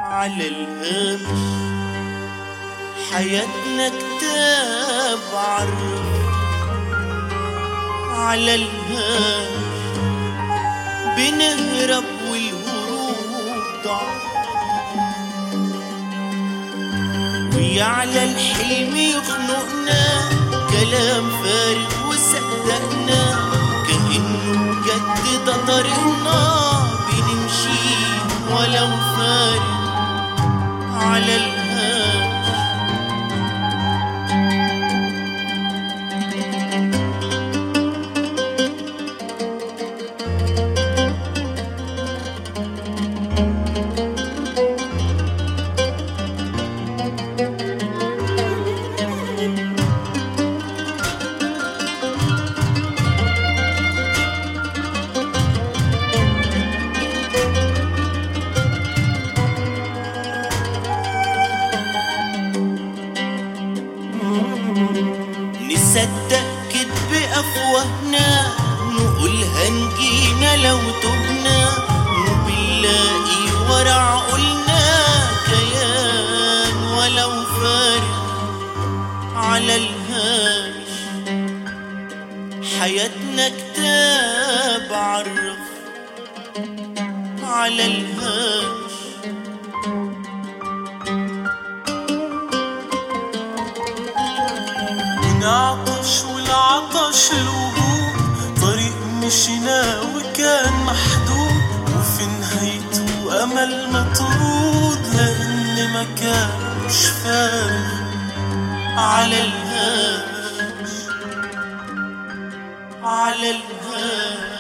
على الهامش حياتنا كتاب عرف على الهامش بنهرب والهروب ضعف ويعلى الحلم يخنقنا كلام فارغ وصدقنا كأنه بجد ده طريقنا بنمشي ولو فارغ على الهامش نصدق كدب أفواهنا نقول هنجينا لو تبنا وبنلاقي ورا عقولنا كيان ولو فارغ على الهامش حياتنا كتاب عرف على الهامش نعطش والعطش الوجود طريق مشينا وكان محدود وفي نهايته أمل مطرود لأن مكان مش فارغ على الهامش على الهامش